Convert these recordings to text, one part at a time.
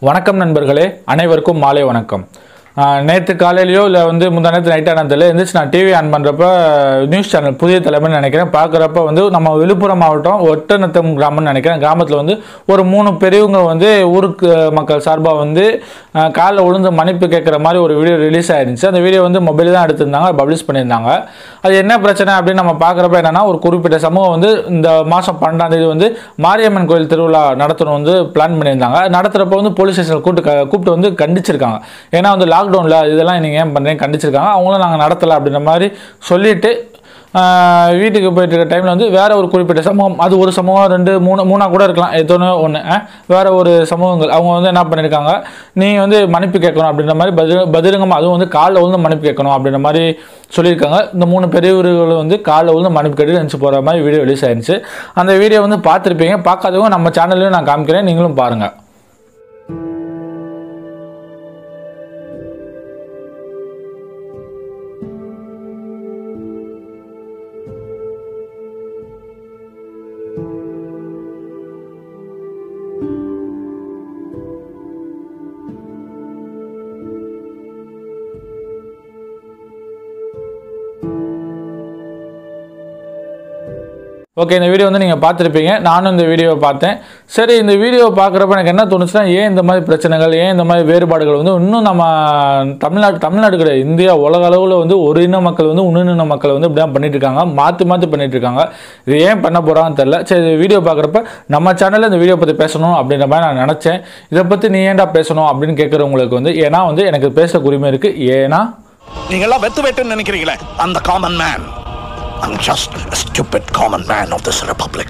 வணக்கம் நண்பர்களே அனைவருக்கும் மாலை வணக்கம் நேற்று காலையிலையோ இல்லை வந்து முந்தா நேற்று நைட் ஆனால் தெரியல எந்திரிச்சு நான் டிவி ஆன் பண்ணுறப்ப நியூஸ் சேனல் புதிய தலைமைன்னு நினைக்கிறேன் பார்க்குறப்ப வந்து நம்ம விழுப்புரம் மாவட்டம் ஒட்டநத்தம் கிராமம்னு நினைக்கிறேன் கிராமத்தில் வந்து ஒரு மூணு பெரியவங்க வந்து ஊருக்கு மக்கள் சார்பாக வந்து அஹ், காலில் விழுந்து மன்னிப்பு கேட்குற மாதிரி ஒரு வீடியோ ரிலீஸ் ஆயிருந்துச்சு அந்த வீடியோ வந்து மொபைல் தான் எடுத்திருந்தாங்க பப்ளிஷ் பண்ணியிருந்தாங்க அது என்ன பிரச்சனை அப்படின்னு நம்ம பார்க்குறப்ப என்னன்னா ஒரு குறிப்பிட்ட சமூகம் வந்து இந்த மாதம் பன்னெண்டாம் தேதி வந்து மாரியம்மன் கோயில் திருவிழா நடத்தணும் வந்து பிளான் பண்ணியிருந்தாங்க நடத்துகிறப்ப வந்து போலீஸ் ஸ்டேஷனில் கூப்பிட்டு க- கூப்பிட்டு வந்து கண்டிச்சிருக்காங்க ஏன்னா வந்து லாக்டவுனில் இதெல்லாம் நீங்கள் ஏன் பண்ணுறீங்க கண்டிச்சிருக்காங்க அவங்களும் நாங்கள் நடத்தலை அப்படின்ற மாதிரி சொல்லிட்டு ஆஹ், வீட்டுக்கு போயிட்டு இருக்க டைமில் வந்து வேற ஒரு குறிப்பிட்ட சமூகம் அது ஒரு சமூகம் ரெண்டு மூணு மூணா கூட இருக்கலாம் எத்தனோ ஒன்று வேற ஒரு சமூகங்கள் அவங்க வந்து என்ன பண்ணியிருக்காங்க நீ வந்து மன்னிப்பு கேட்கணும் அப்படின்ற மாதிரி பதில் பதிலுங்கம்மா அதுவும் வந்து காலில் விழுந்து மன்னிப்பு கேட்கணும் அப்படின்ற மாதிரி சொல்லியிருக்காங்க இந்த மூணு பெரியவர்கள் வந்து காலில் விழுந்து மன்னிப்பு கேட்டு நினச்சி போகிற மாதிரி வீடியோ ரிலீஸ் ஆயிருந்துச்சு அந்த வீடியோ வந்து பார்த்துருப்பீங்க பார்க்காதவங்க நம்ம சேனல்லையும் நான் காமிக்கிறேன் நீங்களும் பாருங்கள் ஓகே இந்த வீடியோ வந்து நீங்கள் பார்த்துருப்பீங்க நானும் இந்த வீடியோவை பார்த்தேன் சரி இந்த வீடியோவை பார்க்குறப்ப எனக்கு என்ன தோணுச்சுன்னா ஏன் இந்த மாதிரி பிரச்சனைகள் ஏன் இந்த மாதிரி வேறுபாடுகள் வந்து இன்னும் நம்ம தமிழ்நாடு தமிழ்நாடு கிடையாது இந்தியா உலக அளவில் வந்து ஒரு இன மக்கள் வந்து இன்னொரு மக்கள் வந்து இப்படி தான் பண்ணிட்டு இருக்காங்க மாற்றி மாற்றி பண்ணிட்டு இருக்காங்க இது ஏன் பண்ண போகிறாங்கன்னு தெரில சரி இந்த வீடியோ பார்க்குறப்ப நம்ம சேனலில் இந்த வீடியோ பற்றி பேசணும் அப்படின்ற மாதிரி நான் நினச்சேன் இதை பற்றி நீ ஏன்டா பேசணும் அப்படின்னு கேட்குறவங்களுக்கு வந்து ஏன்னா வந்து எனக்கு பேச உரிமை இருக்குது ஏன்னா நீங்கெல்லாம் வெத்து வெட்டுன்னு நினைக்கிறீங்களே அந்த common man I'm just a stupid common man of this republic.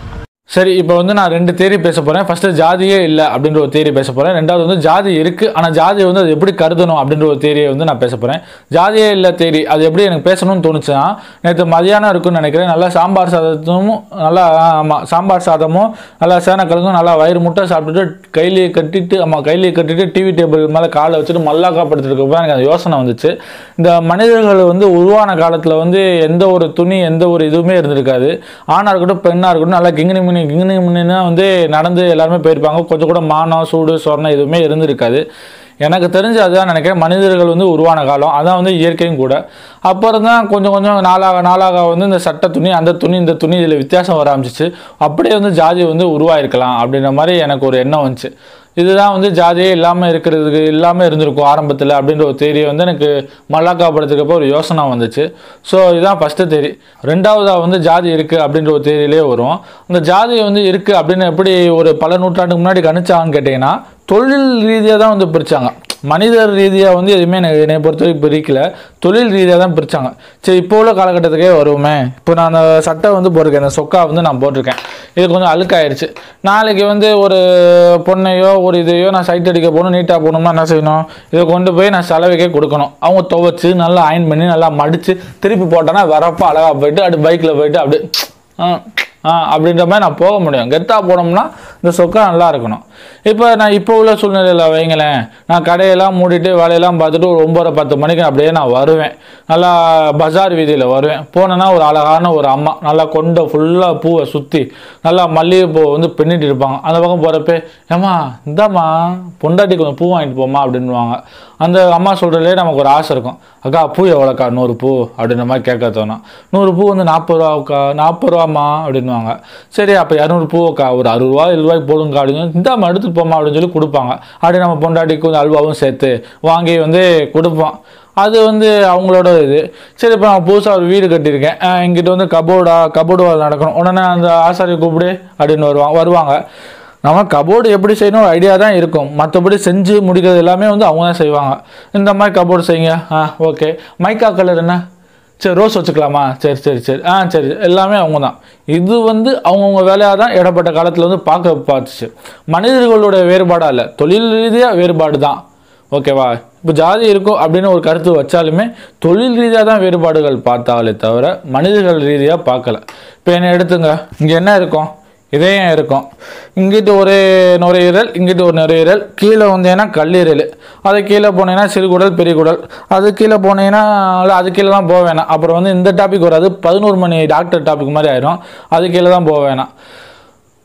சரி இப்போ வந்து நான் ரெண்டு தேரி பேச போகிறேன் ஃபஸ்ட்டு ஜாதியே இல்லை அப்படின்ற ஒரு தேரி பேச போகிறேன் ரெண்டாவது வந்து ஜாதி இருக்குது ஆனால் ஜாதியை வந்து அது எப்படி கருதணும் அப்படின்ற ஒரு தேரியை வந்து நான் பேச போகிறேன் ஜாதியே இல்லை தேரி அது எப்படி எனக்கு பேசணும்னு தோணுச்சுன்னா நேற்று மதியானம் இருக்குன்னு நினைக்கிறேன் நல்லா சாம்பார் சாதமும் நல்லா ஆமாம் சாம்பார் சாதமும் நல்லா சேனக்கிழங்கும் நல்லா வயிறு முட்டை சாப்பிட்டுட்டு கையிலேயே கட்டிட்டு ஆமாம் கையிலேயே கட்டிட்டு டிவி டேபிள் மேலே காலை வச்சுட்டு மல்லாக்கா படுத்துருக்கப்போ எனக்கு அந்த யோசனை வந்துச்சு இந்த மனிதர்கள் வந்து உருவான காலத்தில் வந்து எந்த ஒரு துணி எந்த ஒரு இதுவுமே இருந்திருக்காது ஆணாக இருக்கட்டும் பெண்ணாக இருக்கட்டும் நல்லா கிங்கினி மினி கிங்கினி மினினா வந்து நடந்து எல்லாருமே போயிருப்பாங்க கொஞ்சம் கூட மானம் சூடு சொர்ணம் எதுவுமே இருந்திருக்காது எனக்கு தெரிஞ்சு அதுதான் நினைக்கிறேன் மனிதர்கள் வந்து உருவான காலம் அதான் வந்து இயற்கையும் கூட அப்புறம் தான் கொஞ்சம் கொஞ்சம் நாளாக நாளாக வந்து இந்த சட்ட துணி அந்த துணி இந்த துணி இதில் வித்தியாசம் வர ஆரம்பிச்சிச்சு அப்படியே வந்து ஜாதி வந்து உருவாயிருக்கலாம் அப்படின்ற மாதிரி எனக்கு ஒரு எண்ணம் வந்துச்சு இதுதான் வந்து ஜாதியே இல்லாமல் இருக்கிறதுக்கு இல்லாமல் இருந்திருக்கும் ஆரம்பத்தில் அப்படின்ற ஒரு தேரியை வந்து எனக்கு மல்லாக்கா படத்துக்கப்போ ஒரு யோசனை வந்துச்சு ஸோ இதுதான் ஃபஸ்ட்டு தேரி ரெண்டாவதாக வந்து ஜாதி இருக்குது அப்படின்ற ஒரு தேரியிலே வரும் அந்த ஜாதி வந்து இருக்குது அப்படின்னு எப்படி ஒரு பல நூற்றாண்டுக்கு முன்னாடி கணிச்சாங்கன்னு கேட்டிங்கன்னா தொழில் ரீதியாக தான் வந்து பிரித்தாங்க மனிதர் ரீதியாக வந்து எதுவுமே எனக்கு என்னை பொறுத்த வரைக்கும் பிரிக்கல தொழில் ரீதியாக தான் பிரித்தாங்க சரி இப்போ உள்ள காலகட்டத்துக்கே வருவோமே இப்போ நான் அந்த சட்டை வந்து போட்டிருக்கேன் அந்த சொக்கா வந்து நான் போட்டிருக்கேன் இது கொஞ்சம் அழுக்காயிருச்சு நாளைக்கு வந்து ஒரு பொண்ணையோ ஒரு இதையோ நான் சைட் அடிக்க போகணும் நீட்டாக போகணும்னா என்ன செய்யணும் இதை கொண்டு போய் நான் செலவுக்கே கொடுக்கணும் அவங்க துவைச்சு நல்லா அயன் பண்ணி நல்லா மடித்து திருப்பி போட்டோன்னா வரப்போ அழகாக போயிட்டு அப்படி பைக்கில் போயிட்டு அப்படி ஆ ஆ அப்படின்ற மாதிரி நான் போக முடியும் கெத்தாக போனோம்னா இந்த சொக்கா நல்லா இருக்கணும் இப்போ நான் இப்போ உள்ள சூழ்நிலையில் வைங்களேன் நான் கடையெல்லாம் மூடிட்டு வேலையெல்லாம் பார்த்துட்டு ஒரு ஒம்பது பத்து மணிக்கு அப்படியே நான் வருவேன் நல்லா பஜார் வீதியில் வருவேன் போனேன்னா ஒரு அழகான ஒரு அம்மா நல்லா கொண்ட ஃபுல்லாக பூவை சுற்றி நல்லா மல்லிகைப்பூ வந்து பின்னிட்டு இருப்பாங்க அந்த பக்கம் போகிறப்ப ஏம்மா இந்தாம்மா பொண்டாட்டி கொஞ்சம் பூ வாங்கிட்டு போம்மா அப்படின்வாங்க அந்த அம்மா சொல்கிறதுலே நமக்கு ஒரு ஆசை இருக்கும் அக்கா பூ எவ்வளோக்கா நூறு பூ அப்படின்ற மாதிரி கேட்க தோணும் நூறு பூ வந்து நாற்பது ரூபாக்கா நாற்பது ரூபாம்மா அப்படின்வாங்க சரி அப்போ இரநூறு பூவக்கா ஒரு அறுபது ரூபா எழுபது ரூபாய்க்கு போடுங்க அப்படின்னு இந்தாம்மா எடுத்துட்டு போமா அப்படின்னு சொல்லி கொடுப்பாங்க அப்படி நம்ம பொண்டாட்டிக்கு கொஞ்சம் அல்வாவும் சேர்த்து வாங்கி வந்து கொடுப்போம் அது வந்து அவங்களோட இது சரி இப்போ நான் புதுசாக ஒரு வீடு கட்டியிருக்கேன் அஹ் இங்கிட்ட வந்து கபோர்டா கபோர்டு வேலை நடக்கணும் உடனே அந்த ஆசாரி கூப்பிடு அப்படின்னு வருவாங்க வருவாங்க நம்ம கபோர்டு எப்படி செய்யணும் ஐடியா தான் இருக்கும் மற்றபடி செஞ்சு முடிக்கிறது எல்லாமே வந்து அவங்க தான் செய்வாங்க இந்த மாதிரி கபோர்டு செய்யுங்க ஆ ஓகே மைக்கா கலர் என்ன சரி ரோஸ் வச்சுக்கலாமா சரி சரி சரி ஆ சரி எல்லாமே அவங்க தான் இது வந்து அவங்கவுங்க வேலையாக தான் இடப்பட்ட காலத்தில் வந்து பார்க்க பார்த்துச்சு மனிதர்களோட வேறுபாடாக இல்லை தொழில் ரீதியாக வேறுபாடு தான் ஓகேவா இப்போ ஜாதி இருக்கும் அப்படின்னு ஒரு கருத்து வச்சாலுமே தொழில் ரீதியாக தான் வேறுபாடுகள் பார்த்தாலே தவிர மனிதர்கள் ரீதியாக பார்க்கல இப்போ என்ன எடுத்துங்க இங்கே என்ன இருக்கும் இதயம் இருக்கும் இங்கிட்டு ஒரு நுரையீரல் இங்கிட்டு ஒரு நுரையீரல் கீழே வந்தீங்கன்னா கல்லீரல் அது கீழே போனீங்கன்னா சிறுகுடல் பெரியகுடல் அது கீழே போனீங்கன்னா இல்ல, அது கீழே தான் போக வேணாம் அப்புறம் வந்து இந்த டாபிக் வராது பதினோரு மணி டாக்டர் டாபிக் மாதிரி ஆயிரும் அது கீழே தான் போக வேணாம்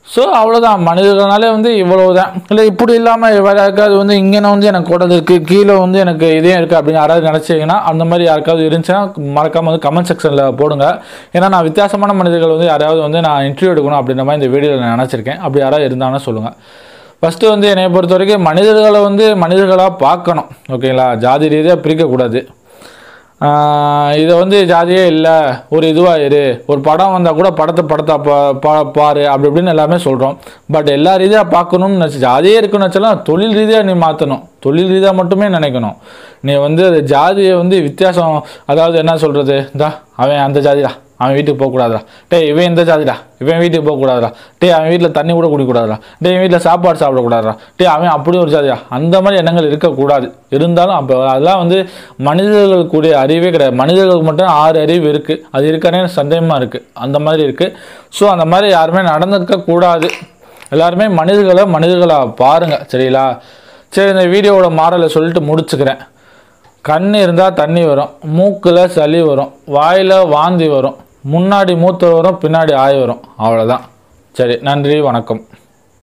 ஸோ அவ்வளோதான் மனிதர்களாலே வந்து இவ்வளவுதான் இல்லை இப்படி இல்லாமல் வேற யாருக்காவது வந்து இங்கே வந்து எனக்கு குடல் இருக்குது கீழே வந்து எனக்கு இதே இருக்குது அப்படின்னு யாராவது நினச்சிங்கன்னா அந்த மாதிரி யாருக்காவது இருந்துச்சுன்னா மறக்காம வந்து கமெண்ட் செக்ஷனில் போடுங்க ஏன்னா நான் வித்தியாசமான மனிதர்கள் வந்து யாராவது வந்து நான் இன்டர்வியூ எடுக்கணும் அப்படின்ற மாதிரி இந்த வீடியோவில் நான் நினச்சிருக்கேன் அப்படி யாராவது இருந்தாங்கன்னா சொல்லுங்கள் ஃபஸ்ட்டு வந்து என்னை பொறுத்த வரைக்கும் மனிதர்களை வந்து மனிதர்களாக பார்க்கணும் ஓகேங்களா ஜாதி ரீதியாக பிரிக்கக்கூடாது ஆஹ் இதை வந்து ஜாதியே இல்லை ஒரு இதுவாக இரு ஒரு படம் வந்தால் கூட படத்தை படத்தை பா பா- பாரு அப்படி இப்படின்னு எல்லாமே சொல்கிறோம் பட் எல்லா ரீதியாக பார்க்கணும்னு நினச்சி ஜாதியே இருக்குன்னு வச்சாலும் தொழில் ரீதியாக நீ மாற்றணும் தொழில் ரீதியாக மட்டுமே நினைக்கணும் நீ வந்து அது ஜாதியை வந்து வித்தியாசம் அதாவது என்ன சொல்கிறது இந்தா அவன் அந்த ஜாதிடா அவன் வீட்டுக்கு போகக்கூடாதுடா டேய் இவன் இந்த ஜாதிடா இவன் வீட்டுக்கு போகக்கூடாதுடா டேய் அவன் வீட்டில் தண்ணி கூட குடிக்கக்கூடாதுடா டேய் இவன் வீட்டில் சாப்பாடு சாப்பிடக்கூடாதுடா டேய் அவன் அப்படி ஒரு ஜாதிடா அந்த மாதிரி எண்ணங்கள் இருக்கக்கூடாது இருந்தாலும் அப்போ அதெல்லாம் வந்து மனிதர்களுக்குரிய அறிவே கிடையாது மனிதர்களுக்கு மட்டும் ஆறு அறிவு இருக்குது அது இருக்கானே சந்தேகமாக இருக்குது அந்த மாதிரி இருக்குது ஸோ அந்த மாதிரி யாருமே நடந்துக்க கூடாது எல்லாருமே மனிதர்களை மனிதர்களாக பாருங்கள் சரிங்களா சரி இந்த வீடியோவோட மாறலை சொல்லிட்டு முடிச்சுக்கிறேன் கண் இருந்தால் தண்ணி வரும் மூக்கில் சளி வரும் வாயில் வாந்தி வரும் முன்னாடி மூத்த வரும் பின்னாடி ஆய் வரும் அவ்வளோதான் சரி நன்றி வணக்கம்